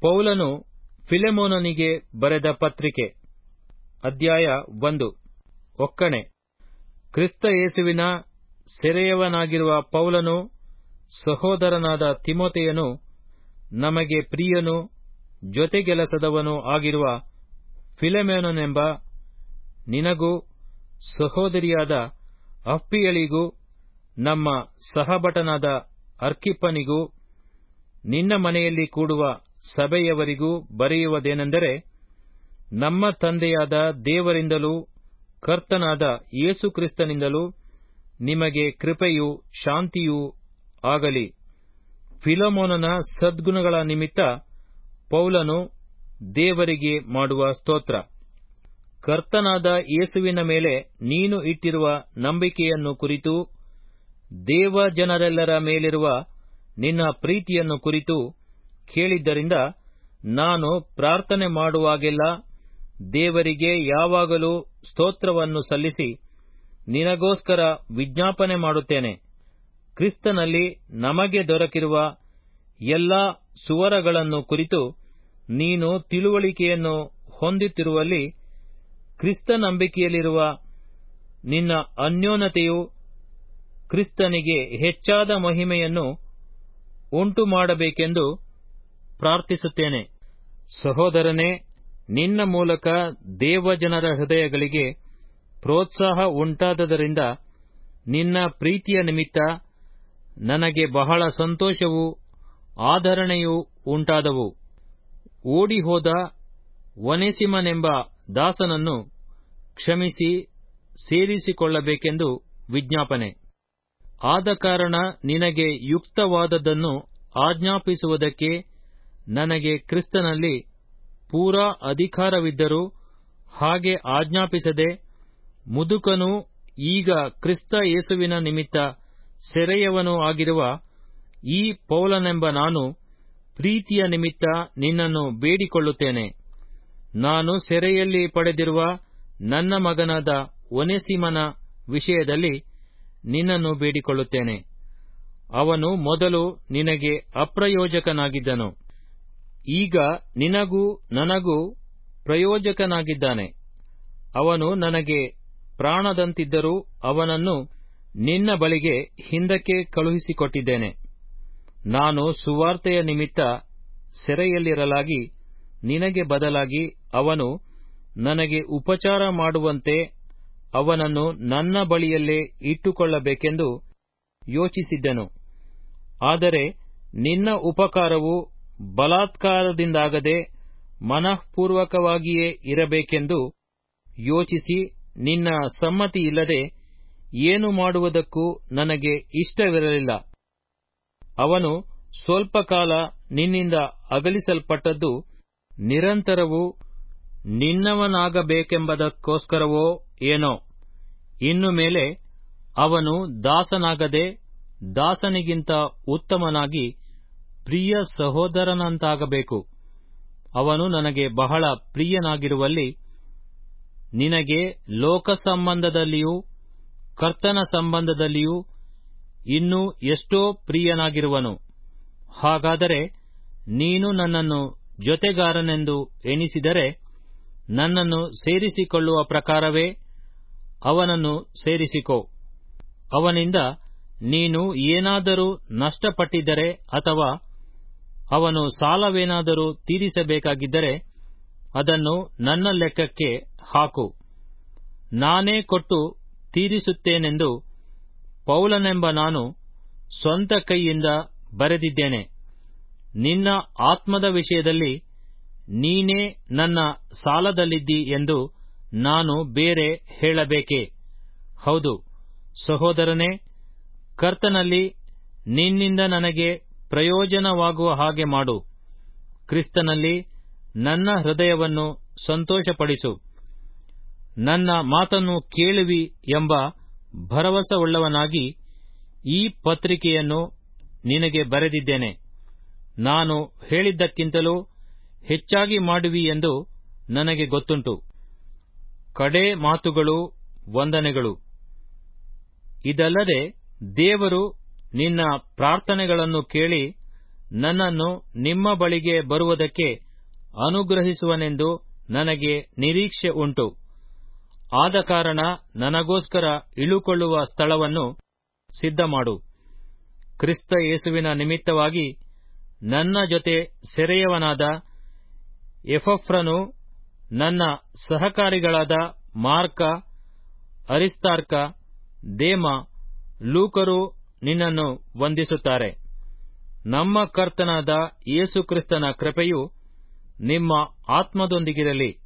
ಪೌಲನು ಫಿಲೆಮೋನನಿಗೆ ಬರೆದ ಪತ್ರಿಕೆ ಅಧ್ಯಾಯ ಒಂದು ಒಕ್ಕಣೆ ಕ್ರಿಸ್ತ ಯೇಸುವಿನ ಸೆರೆಯವನಾಗಿರುವ ಪೌಲನು ಸಹೋದರನಾದ ತಿಮೋತೆಯನು ನಮಗೆ ಪ್ರಿಯನೂ ಜೊತೆಗೆಲಸದವನೂ ಆಗಿರುವ ಫಿಲೆಮೋನನೆಂಬ ನಿನಗೂ ಸಹೋದರಿಯಾದ ಅಪ್ಪಿಯಳಿಗೂ ನಮ್ಮ ಸಹಭಟನಾದ ಅರ್ಕಿಪ್ಪನಿಗೂ ನಿನ್ನ ಮನೆಯಲ್ಲಿ ಕೂಡುವ ಸಭೆಯವರಿಗೂ ಬರೆಯುವುದೇನೆಂದರೆ ನಮ್ಮ ತಂದೆಯಾದ ದೇವರಿಂದಲೂ ಕರ್ತನಾದ ಯೇಸು ಕ್ರಿಸ್ತನಿಂದಲೂ ನಿಮಗೆ ಕೃಪೆಯೂ ಶಾಂತಿಯೂ ಆಗಲಿ ಫಿಲಮೋನನ ಸದ್ಗುಣಗಳ ನಿಮಿತ್ತ ಪೌಲನು ದೇವರಿಗೆ ಮಾಡುವ ಸ್ತೋತ್ರ ಕರ್ತನಾದ ಯೇಸುವಿನ ಮೇಲೆ ನೀನು ಇಟ್ಟಿರುವ ನಂಬಿಕೆಯನ್ನು ಕುರಿತು ದೇವ ಜನರೆಲ್ಲರ ಮೇಲಿರುವ ನಿನ್ನ ಪ್ರೀತಿಯನ್ನು ಕುರಿತು ಕೇಳಿದ್ದರಿಂದ ನಾನು ಪ್ರಾರ್ಥನೆ ಮಾಡುವಾಗೆಲ್ಲ ದೇವರಿಗೆ ಯಾವಾಗಲೂ ಸ್ತೋತ್ರವನ್ನು ಸಲ್ಲಿಸಿ ನಿನಗೋಸ್ಕರ ವಿಜ್ಞಾಪನೆ ಮಾಡುತ್ತೇನೆ ಕ್ರಿಸ್ತನಲ್ಲಿ ನಮಗೆ ದೊರಕಿರುವ ಎಲ್ಲಾ ಸುವರಗಳನ್ನು ಕುರಿತು ನೀನು ತಿಳುವಳಿಕೆಯನ್ನು ಹೊಂದುತ್ತಿರುವಲ್ಲಿ ಕ್ರಿಸ್ತ ನಂಬಿಕೆಯಲ್ಲಿರುವ ನಿನ್ನ ಅನ್ಯೋನ್ಯತೆಯು ಕ್ರಿಸ್ತನಿಗೆ ಹೆಚ್ಚಾದ ಮಹಿಮೆಯನ್ನು ಉಂಟು ಮಾಡಬೇಕೆಂದು ಪ್ರಾರ್ಥಿಸುತ್ತೇನೆ ಸಹೋದರನೇ ನಿನ್ನ ಮೂಲಕ ದೇವಜನರ ಹೃದಯಗಳಿಗೆ ಪ್ರೋತ್ಸಾಹ ಉಂಟಾದದರಿಂದ ನಿನ್ನ ಪ್ರೀತಿಯ ನಿಮಿತ್ತ ನನಗೆ ಬಹಳ ಸಂತೋಷವೂ ಆದರಣೆಯೂ ಉಂಟಾದವು ಓಡಿಹೋದ ಒನೆಸಿಮನೆಂಬ ದಾಸನನ್ನು ಕ್ಷಮಿಸಿ ಸೇರಿಸಿಕೊಳ್ಳಬೇಕೆಂದು ವಿಜ್ಞಾಪನೆ ಆದ ಕಾರಣ ನಿನಗೆ ಯುಕ್ತವಾದದ್ದನ್ನು ಆಜ್ಞಾಪಿಸುವುದಕ್ಕೆ ನನಗೆ ಕ್ರಿಸ್ತನಲ್ಲಿ ಪೂರಾ ಅಧಿಕಾರವಿದ್ದರೂ ಹಾಗೆ ಆಜ್ಞಾಪಿಸದೆ ಮುದುಕನೂ ಈಗ ಕ್ರಿಸ್ತ ಯೇಸುವಿನ ನಿಮಿತ್ತ ಸೆರೆಯವನೂ ಆಗಿರುವ ಈ ಪೌಲನೆಂಬ ನಾನು ಪ್ರೀತಿಯ ನಿಮಿತ್ತ ನಿನ್ನನ್ನು ಬೇಡಿಕೊಳ್ಳುತ್ತೇನೆ ನಾನು ಸೆರೆಯಲ್ಲಿ ಪಡೆದಿರುವ ನನ್ನ ಮಗನಾದ ಒನೆಸಿಮನ ವಿಷಯದಲ್ಲಿ ನಿನ್ನನ್ನು ಬೇಡಿಕೊಳ್ಳುತ್ತೇನೆ ಅವನು ಮೊದಲು ನಿನಗೆ ಅಪ್ರಯೋಜಕನಾಗಿದ್ದನು ಈಗ ನಿನಗೂ ನನಗೂ ಪ್ರಯೋಜಕನಾಗಿದ್ದಾನೆ ಅವನು ನನಗೆ ಪ್ರಾಣದಂತಿದ್ದರೂ ಅವನನ್ನು ನಿನ್ನ ಬಳಿಗೆ ಹಿಂದಕ್ಕೆ ಕಳುಹಿಸಿಕೊಟ್ಟಿದ್ದೇನೆ ನಾನು ಸುವಾರ್ತೆಯ ನಿಮಿತ್ತ ಸೆರೆಯಲ್ಲಿರಲಾಗಿ ನಿನಗೆ ಬದಲಾಗಿ ಅವನು ನನಗೆ ಉಪಚಾರ ಮಾಡುವಂತೆ ಅವನನ್ನು ನನ್ನ ಬಳಿಯಲ್ಲೇ ಇಟ್ಟುಕೊಳ್ಳಬೇಕೆಂದು ಯೋಚಿಸಿದ್ದೆನು ಆದರೆ ನಿನ್ನ ಉಪಕಾರವು ಬಲಾತ್ಕಾರದಿಂದಾಗದೆ ಮನಃಪೂರ್ವಕವಾಗಿಯೇ ಇರಬೇಕೆಂದು ಯೋಚಿಸಿ ನಿನ್ನ ಸಮ್ಮತಿಯಿಲ್ಲದೆ ಏನು ಮಾಡುವುದಕ್ಕೂ ನನಗೆ ಇಷ್ಟವಿರಲಿಲ್ಲ ಅವನು ಸ್ವಲ್ಪ ಕಾಲ ನಿನ್ನಿಂದ ಅಗಲಿಸಲ್ಪಟ್ಟದ್ದು ನಿರಂತರವೂ ನಿನ್ನವನಾಗಬೇಕೆಂಬುದಕ್ಕೋಸ್ಕರವೋ ಏನೋ ಇನ್ನು ಮೇಲೆ ಅವನು ದಾಸನಾಗದೆ ದಾಸನಿಗಿಂತ ಉತ್ತಮನಾಗಿ ಪ್ರಿಯ ಸಹೋದರನಂತಾಗಬೇಕು ಅವನು ನನಗೆ ಬಹಳ ಪ್ರಿಯನಾಗಿರುವಲ್ಲಿ ನಿನಗೆ ಲೋಕ ಸಂಬಂಧದಲ್ಲಿಯೂ ಕರ್ತನ ಸಂಬಂಧದಲ್ಲಿಯೂ ಇನ್ನೂ ಎಷ್ಟೋ ಪ್ರಿಯನಾಗಿರುವನು ಹಾಗಾದರೆ ನೀನು ನನ್ನನ್ನು ಜೊತೆಗಾರನೆಂದು ಎಣಿಸಿದರೆ ನನ್ನನ್ನು ಸೇರಿಸಿಕೊಳ್ಳುವ ಪ್ರಕಾರವೇ ಅವನನ್ನು ಸೇರಿಸಿಕೋ ಅವನಿಂದ ನೀನು ಏನಾದರೂ ನಷ್ಟಪಟ್ಟಿದ್ದರೆ ಅಥವಾ ಅವನು ಸಾಲವೇನಾದರೂ ತೀರಿಸಬೇಕಾಗಿದ್ದರೆ ಅದನ್ನು ನನ್ನ ಲೆಕ್ಕಕ್ಕೆ ಹಾಕು ನಾನೇ ಕೊಟ್ಟು ತೀರಿಸುತ್ತೇನೆಂದು ಪೌಲನೆಂಬ ನಾನು ಸ್ವಂತ ಕೈಯಿಂದ ಬರೆದಿದ್ದೇನೆ ನಿನ್ನ ಆತ್ಮದ ವಿಷಯದಲ್ಲಿ ನೀನೇ ನನ್ನ ಸಾಲದಲ್ಲಿದ್ದಿ ಎಂದು ನಾನು ಬೇರೆ ಹೇಳಬೇಕೇ ಹೌದು ಸಹೋದರನೇ ಕರ್ತನಲ್ಲಿ ನಿನ್ನಿಂದ ನನಗೆ ಪ್ರಯೋಜನವಾಗುವ ಹಾಗೆ ಮಾಡು ಕ್ರಿಸ್ತನಲ್ಲಿ ನನ್ನ ಹೃದಯವನ್ನು ಸಂತೋಷಪಡಿಸು ನನ್ನ ಮಾತನ್ನು ಕೇಳುವಿ ಎಂಬ ಭರವಸವುಳ್ಳವನಾಗಿ ಈ ಪತ್ರಿಕೆಯನ್ನು ನಿನಗೆ ಬರೆದಿದ್ದೇನೆ ನಾನು ಹೇಳಿದ್ದಕ್ಕಿಂತಲೂ ಹೆಚ್ಚಾಗಿ ಮಾಡುವಿ ಎಂದು ನನಗೆ ಗೊತ್ತುಂಟು ಕಡೇ ಮಾತುಗಳು ವಂದನೆಗಳು ಇದಲ್ಲದೆ ದೇವರು ನಿನ್ನ ಪ್ರಾರ್ಥನೆಗಳನ್ನು ಕೇಳಿ ನನ್ನನ್ನು ನಿಮ್ಮ ಬಳಿಗೆ ಬರುವುದಕ್ಕೆ ಅನುಗ್ರಹಿಸುವನೆಂದು ನನಗೆ ನಿರೀಕ್ಷೆ ಉಂಟು ಆದ ಕಾರಣ ನನಗೋಸ್ಕರ ಇಳುಕೊಳ್ಳುವ ಸ್ಥಳವನ್ನು ಸಿದ್ಧಮಾಡು ಕ್ರಿಸ್ತ ಯೇಸುವಿನ ನಿಮಿತ್ತವಾಗಿ ನನ್ನ ಜೊತೆ ಸೆರೆಯವನಾದ ಎಫಫ್ರನು ನನ್ನ ಸಹಕಾರಿಗಳಾದ ಮಾರ್ಕ ಅರಿಸ್ತಾರ್ಕ ದೇಮ ಲೂಕರು ನಿನ್ನನ್ನು ವಂದಿಸುತ್ತಾರೆ ನಮ್ಮ ಕರ್ತನಾದ ಯೇಸು ಕ್ರಿಸ್ತನ ಕೃಪೆಯು ನಿಮ್ಮ ಆತ್ಮದೊಂದಿಗಿರಲಿ